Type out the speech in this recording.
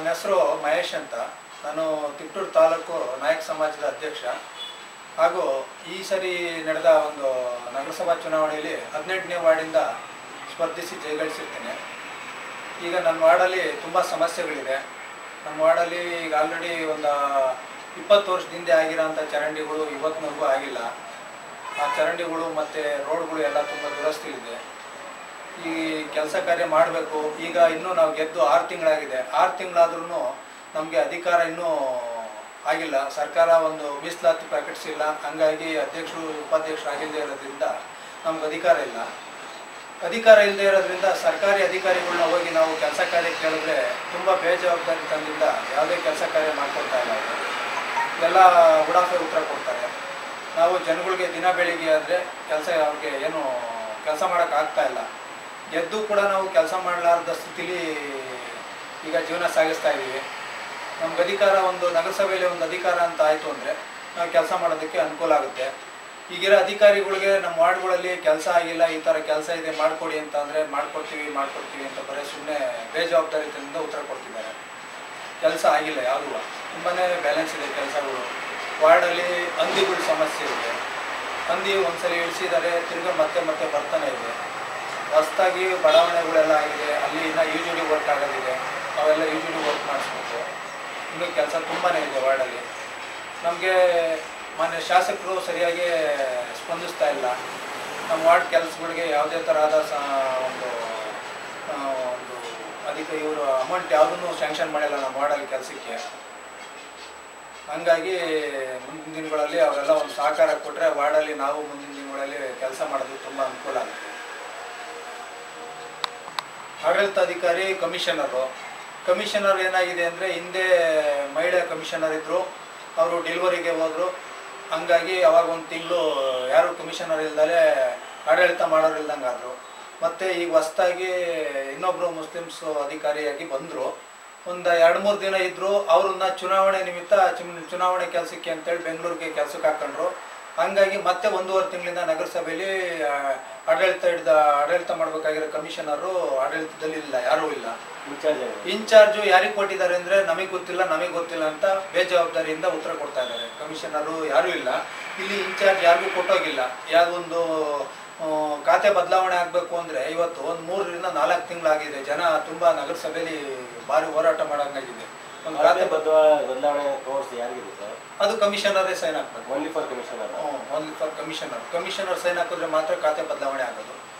ಹೆಸರು ಮಹೇಶ್ ಅಂತ ನಾನು ತಿಟ್ಟೂರು ತಾಲೂಕು ನಾಯಕ ಸಮಾಜದ ಅಧ್ಯಕ್ಷ ಹಾಗೂ ಈ ಸರಿ ನಡೆದ ಒಂದು ನಗರಸಭಾ ಚುನಾವಣೆಯಲ್ಲಿ ಹದಿನೆಂಟನೇ ವಾರ್ಡಿಂದ ಸ್ಪರ್ಧಿಸಿ ಜಯಗಳಿಸಿರ್ತೇನೆ ಈಗ ನನ್ನ ವಾರ್ಡಲ್ಲಿ ತುಂಬ ಸಮಸ್ಯೆಗಳಿದೆ ನಮ್ಮ ವಾರ್ಡಲ್ಲಿ ಈಗ ಆಲ್ರೆಡಿ ಒಂದು ಇಪ್ಪತ್ತು ವರ್ಷದಿಂದ ಆಗಿರೋಂಥ ಚರಂಡಿಗಳು ಇವತ್ತಿನವರೆಗೂ ಆಗಿಲ್ಲ ಆ ಚರಂಡಿಗಳು ಮತ್ತು ರೋಡ್ಗಳು ಎಲ್ಲ ತುಂಬ ದುರಸ್ತಿಲಿದೆ ಈ ಕೆಲಸ ಕಾರ್ಯ ಮಾಡಬೇಕು ಈಗ ಇನ್ನೂ ನಾವು ಗೆದ್ದು ಆರು ತಿಂಗಳಾಗಿದೆ ಆರು ತಿಂಗಳಾದ್ರೂ ನಮಗೆ ಅಧಿಕಾರ ಇನ್ನೂ ಆಗಿಲ್ಲ ಸರ್ಕಾರ ಒಂದು ಮೀಸಲಾತಿ ಪ್ರಕಟಿಸಿಲ್ಲ ಹಂಗಾಗಿ ಅಧ್ಯಕ್ಷರು ಉಪಾಧ್ಯಕ್ಷರು ಆಗಿಲ್ಲದೆ ಇರೋದ್ರಿಂದ ನಮ್ಗೆ ಅಧಿಕಾರ ಇಲ್ಲ ಅಧಿಕಾರ ಇಲ್ಲದೆ ಇರೋದ್ರಿಂದ ಸರ್ಕಾರಿ ಅಧಿಕಾರಿಗಳನ್ನ ಹೋಗಿ ನಾವು ಕೆಲಸ ಕಾರ್ಯ ಕೇಳಿದ್ರೆ ತುಂಬ ಬೇಜವಾಬ್ದಾರಿ ತಂದಿಂದ ಯಾವುದೇ ಕೆಲಸ ಕಾರ್ಯ ಮಾಡ್ಕೊಡ್ತಾ ಇಲ್ಲ ಅವರು ಎಲ್ಲ ಉಡಾಫೆ ಉತ್ತರ ಕೊಡ್ತಾರೆ ನಾವು ಜನಗಳಿಗೆ ದಿನ ಬೆಳಿಗ್ಗೆ ಆದರೆ ಕೆಲಸ ಅವ್ರಿಗೆ ಏನು ಕೆಲಸ ಮಾಡೋಕ್ಕಾಗ್ತಾ ಇಲ್ಲ ಗೆದ್ದು ಕೂಡ ನಾವು ಕೆಲಸ ಮಾಡಲಾರ್ದ ಸ್ಥಿತಿಲಿ ಈಗ ಜೀವನ ಸಾಗಿಸ್ತಾ ಇದ್ದೀವಿ ನಮ್ಗೆ ಅಧಿಕಾರ ಒಂದು ನಗರಸಭೆಯಲ್ಲಿ ಒಂದು ಅಧಿಕಾರ ಅಂತ ಆಯಿತು ಅಂದರೆ ನಾವು ಕೆಲಸ ಮಾಡೋದಕ್ಕೆ ಅನುಕೂಲ ಆಗುತ್ತೆ ಈಗಿರೋ ಅಧಿಕಾರಿಗಳಿಗೆ ನಮ್ಮ ವಾರ್ಡ್ಗಳಲ್ಲಿ ಕೆಲಸ ಆಗಿಲ್ಲ ಈ ಥರ ಕೆಲಸ ಇದೆ ಮಾಡಿಕೊಡಿ ಅಂತ ಅಂದರೆ ಮಾಡ್ಕೊಡ್ತೀವಿ ಮಾಡ್ಕೊಡ್ತೀವಿ ಅಂತ ಬರೀ ಸುಮ್ಮನೆ ಬೇಜವಾಬ್ದಾರಿತನದಿಂದ ಉತ್ತರ ಕೊಡ್ತಿದ್ದಾರೆ ಕೆಲಸ ಆಗಿಲ್ಲ ಯಾವುದೂ ತುಂಬಾ ಬ್ಯಾಲೆನ್ಸ್ ಇದೆ ಕೆಲಸಗಳು ವಾರ್ಡಲ್ಲಿ ಹಂದಿಗಳ ಸಮಸ್ಯೆ ಇದೆ ಹಂದಿ ಒಂದ್ಸಲಿ ಇಳಿಸಿದ್ದಾರೆ ತಿರ್ಗಾ ಮತ್ತೆ ಮತ್ತೆ ಬರ್ತಾನೆ ಇದೆ ಹೊಸ್ದಾಗಿ ಬಡಾವಣೆಗಳೆಲ್ಲ ಆಗಿದೆ ಅಲ್ಲಿ ಇನ್ನೂ ಯು ಜಿ ಡಿ ವರ್ಕ್ ಆಗೋದಿದೆ ಅವೆಲ್ಲ ಯು ಜಿ ಡಿ ವರ್ಕ್ ಮಾಡಿಸ್ಬೇಕು ಇನ್ನೂ ಕೆಲಸ ತುಂಬಾ ಇದೆ ವಾರ್ಡಲ್ಲಿ ನಮಗೆ ಮಾನ್ಯ ಶಾಸಕರು ಸರಿಯಾಗಿ ಸ್ಪಂದಿಸ್ತಾ ಇಲ್ಲ ನಮ್ಮ ವಾರ್ಡ್ ಕೆಲಸಗಳಿಗೆ ಯಾವುದೇ ಥರದ ಸ ಒಂದು ಆ, ಒಂದು ಅದಕ್ಕೆ ಇವರು ಅಮೌಂಟ್ ಯಾವುದನ್ನು ಸ್ಯಾಂಕ್ಷನ್ ಮಾಡಿಲ್ಲ ನಮ್ಮ ವಾರ್ಡಲ್ಲಿ ಕೆಲಸಕ್ಕೆ ಹಂಗಾಗಿ ಮುಂದಿನ ದಿನಗಳಲ್ಲಿ ಅವರೆಲ್ಲ ಒಂದು ಸಹಕಾರ ಕೊಟ್ಟರೆ ವಾರ್ಡಲ್ಲಿ ನಾವು ಮುಂದಿನ ದಿನಗಳಲ್ಲಿ ಕೆಲಸ ಮಾಡೋದು ತುಂಬ ಅನುಕೂಲ ಆಗುತ್ತೆ ಆಡಳಿತಾಧಿಕಾರಿ ಕಮಿಷನರು ಕಮಿಷನರ್ ಏನಾಗಿದೆ ಅಂದರೆ ಹಿಂದೆ ಮಹಿಳಾ ಕಮಿಷನರ್ ಇದ್ದರು ಅವರು ಡೆಲಿವರಿಗೆ ಹೋದರು ಹಂಗಾಗಿ ಅವಾಗ ಒಂದು ತಿಂಗಳು ಯಾರು ಕಮಿಷನರ್ ಇಲ್ದಲೆ ಆಡಳಿತ ಮಾಡೋರು ಇಲ್ದಂಗೆ ಆದರು ಮತ್ತು ಈಗ ಹೊಸ್ದಾಗಿ ಇನ್ನೊಬ್ಬರು ಮುಸ್ಲಿಮ್ಸ್ ಅಧಿಕಾರಿಯಾಗಿ ಬಂದರು ಒಂದು ಎರಡು ಮೂರು ದಿನ ಇದ್ದರು ಅವ್ರನ್ನ ಚುನಾವಣೆ ನಿಮಿತ್ತ ಚುನ್- ಚುನಾವಣೆ ಕೆಲಸಕ್ಕೆ ಅಂತೇಳಿ ಬೆಂಗಳೂರಿಗೆ ಕೆಲಸಕ್ಕೆ ಹಾಕೊಂಡ್ರು ಹಂಗಾಗಿ ಮತ್ತೆ ಒಂದೂವರೆ ತಿಂಗಳಿಂದ ನಗರಸಭೆಯಲ್ಲಿ ಆ, ಆಡಳಿತ ಹಿಡ್ದ ಆಡಳಿತ ಮಾಡಬೇಕಾಗಿರೋ ಕಮಿಷನರು ಆಡಳಿತದಲ್ಲಿ ಇಲ್ಲ ಯಾರೂ ಇಲ್ಲ ಇನ್ಚಾರ್ಜ್ ಇನ್ಚಾರ್ಜು ಯಾರಿಗೆ ಕೊಟ್ಟಿದ್ದಾರೆ ಅಂದರೆ ನಮಗೆ ಗೊತ್ತಿಲ್ಲ ನಮಗೆ ಗೊತ್ತಿಲ್ಲ ಅಂತ ಬೇಜವಾಬ್ದಾರಿಯಿಂದ ಉತ್ತರ ಕೊಡ್ತಾ ಇದ್ದಾರೆ ಕಮಿಷನರು ಯಾರೂ ಇಲ್ಲ ಇಲ್ಲಿ ಇನ್ಚಾರ್ಜ್ ಯಾರಿಗೂ ಕೊಟ್ಟೋಗಿಲ್ಲ ಯಾವುದೊಂದು ಆ, ಖಾತೆ ಬದಲಾವಣೆ ಆಗಬೇಕು ಅಂದರೆ ಇವತ್ತು ಒಂದು ಮೂರರಿಂದ ನಾಲ್ಕು ತಿಂಗಳಾಗಿದೆ ಜನ ತುಂಬ ನಗರಸಭೆಯಲ್ಲಿ ಭಾರಿ ಹೋರಾಟ ಮಾಡೋಂಗಾಗಿದೆ ಒಂದು ಖಾತೆ ಖಾತೆ ಬದ್ ಬದಲಾವಣೆ ಬದಲಾವಣೆ ಪವರ್ಸ್ ಯಾರಿಗಿದೆ ಸರ್ ಅದು ಕಮಿಷನರೇ ಸೈನ್ ಹಾಕ್ಬೇಕು only for commissioner only for commissioner commissioner sign ಹಾಕಿದ್ರೆ ಮಾತ್ರ ಖಾತೆ ಬದಲಾವಣೆ ಆಗೋದು